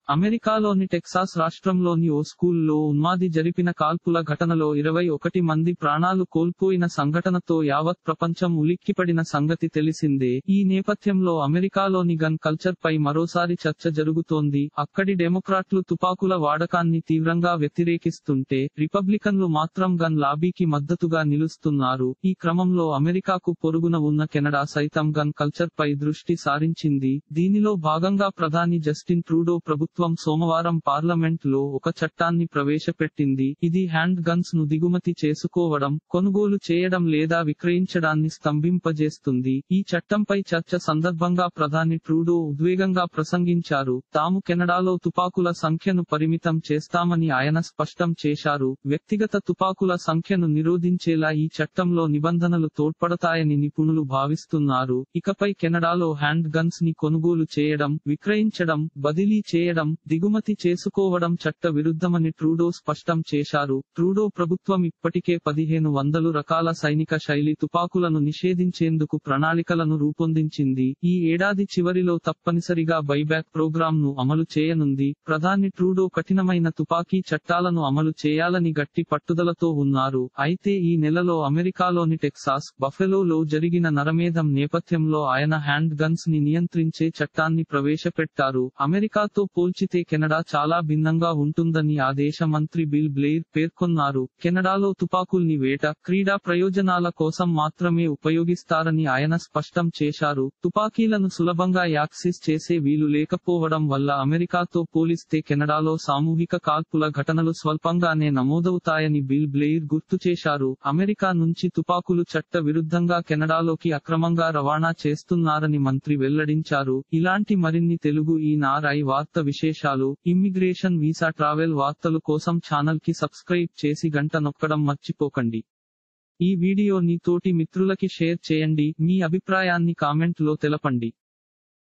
అమెరికాలోని టెక్సాస్ రాష్ట్రంలోని ఓ స్కూల్లో ఉన్మాది జరిపిన కాల్పుల ఘటనలో ఇరవై ఒకటి మంది ప్రాణాలు కోల్పోయిన సంఘటనతో యావత్ ప్రపంచం ఉలిక్కిపడిన సంగతి తెలిసిందే ఈ నేపథ్యంలో అమెరికాలోని గన్ కల్చర్ పై మరోసారి చర్చ జరుగుతోంది అక్కడి డెమోక్రాట్లు తుపాకుల వాడకాన్ని తీవ్రంగా వ్యతిరేకిస్తుంటే రిపబ్లికన్లు మాత్రం గన్ లాబీకి మద్దతుగా నిలుస్తున్నారు ఈ క్రమంలో అమెరికాకు పొరుగున ఉన్న కెనడా సైతం గన్ కల్చర్ పై దృష్టి సారించింది దీనిలో భాగంగా ప్రధాని జస్టిన్ ట్రూడో ప్రభుత్వం సోమవారం పార్లమెంట్ లో ఒక చట్టాన్ని ప్రవేశపెట్టింది ఇది హ్యాండ్ గన్స్ ను దిగుమతి చేసుకోవడం కొనుగోలు చేయడం లేదా విక్రయించడాన్ని స్తంభింపజేస్తుంది ఈ చట్టంపై చర్చ సందర్భంగా ప్రధాని ట్రూడో ఉద్వేగంగా ప్రసంగించారు తాము కెనడాలో తుపాకుల సంఖ్యను పరిమితం చేస్తామని ఆయన స్పష్టం చేశారు వ్యక్తిగత తుపాకుల సంఖ్యను నిరోధించేలా ఈ చట్టంలో నిబంధనలు తోడ్పడతాయని నిపుణులు భావిస్తున్నారు ఇకపై కెనడాలో హ్యాండ్ గన్స్ ని కొనుగోలు చేయడం విక్రయించడం బదిలీ చేయడం దిగుమతి చేసుకోవడం చట్ట విరుద్ధమని ట్రూడో స్పష్టం చేశారు ట్రూడో ప్రభుత్వం ఇప్పటికే పదిహేను వందలు రకాల సైనిక శైలి తుపాకులను నిషేధించేందుకు ప్రణాళికలను రూపొందించింది ఈ ఏడాది చివరిలో తప్పనిసరిగా బైబ్యాక్ ప్రోగ్రాం ను అమలు చేయనుంది ప్రధాని ట్రూడో కఠినమైన తుపాకీ చట్టాలను అమలు చేయాలని గట్టి పట్టుదలతో ఉన్నారు అయితే ఈ నెలలో అమెరికాలోని టెక్సాస్ బఫెలోలో జరిగిన నరమేధం నేపథ్యంలో ఆయన హ్యాండ్ గన్స్ ని నియంత్రించే చట్టాన్ని ప్రవేశపెట్టారు అమెరికాతో పోల్చితే కెనడా చాలా భిన్నంగా ఉంటుందని ఆ దేశ మంత్రి బిల్ బ్లెయిర్ పేర్కొన్నారు కెనడాలో తుపాకుల్ని వేట క్రీడా ప్రయోజనాల కోసం మాత్రమే ఉపయోగిస్తారని ఆయన స్పష్టం చేశారు తుపాకీలను సులభంగా యాక్సిస్ చేసే వీలు లేకపోవడం వల్ల అమెరికాతో పోలిస్తే కెనడాలో సామూహిక కాల్పుల ఘటనలు స్వల్పంగానే నమోదవుతాయని బిల్ బ్లెయిర్ గుర్తు చేశారు అమెరికా నుంచి తుపాకులు చట్ట విరుద్ధంగా కెనడాలోకి అక్రమంగా రవాణా చేస్తున్నారని మంత్రి వెల్లడించారు ఇలాంటి మరిన్ని తెలుగు ఈ నారై వార్త విశేషాలు ఇమ్మిగ్రేషన్ వీసా ట్రావెల్ వార్తలు కోసం ఛానల్ కి సబ్స్క్రైబ్ చేసి గంట నొక్కడం మర్చిపోకండి ఈ వీడియోని తోటి మిత్రులకి షేర్ చేయండి మీ అభిప్రాయాన్ని కామెంట్ లో తెలపండి